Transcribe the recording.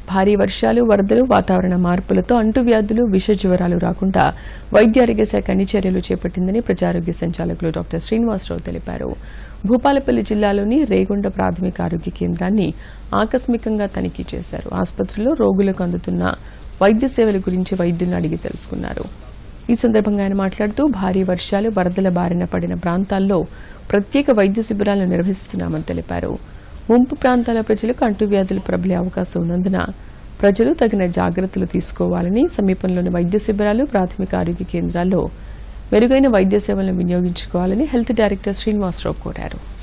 భారీ వర్షాలు వరదలు వాతావరణ మార్పులతో అంటువ్యాధులు విష జ్వరాలు రాకుండా వైద్యారోగ్య శాఖ అన్ని చర్యలు చేపట్టిందని ప్రజారోగ్య సంచాలకులు డాక్టర్ శ్రీనివాసరావు తెలిపారు భూపాలపల్లి జిల్లాలోని రేగొండ ప్రాథమిక ఆరోగ్య కేంద్రాన్ని ఆకస్మికంగా తనిఖీ చేశారు ఆసుపత్రిలో రోగులకు అందుతున్న వైద్య సేవల గురించి వైద్యులను అడిగి తెలుసుకున్నారు ఈ సందర్భంగా ఆయన మాట్లాడుతూ భారీ వర్షాలు వరదల బారిన పడిన ప్రాంతాల్లో ప్రత్యేక వైద్య శిబిరాలను నిర్వహిస్తున్నామని తెలిపారు ముంపు ప్రాంతాల ప్రజలకు అంటువ్యాధులు ప్రబలే అవకాశం ఉన్నందున ప్రజలు తగిన జాగ్రత్తలు తీసుకోవాలని సమీపంలోని వైద్య శిబిరాలు ప్రాథమిక ఆరోగ్య కేంద్రాల్లో మెరుగైన వైద్య సేవలను వినియోగించుకోవాలని హెల్త్ డైరెక్టర్ శ్రీనివాసరావు కోరారు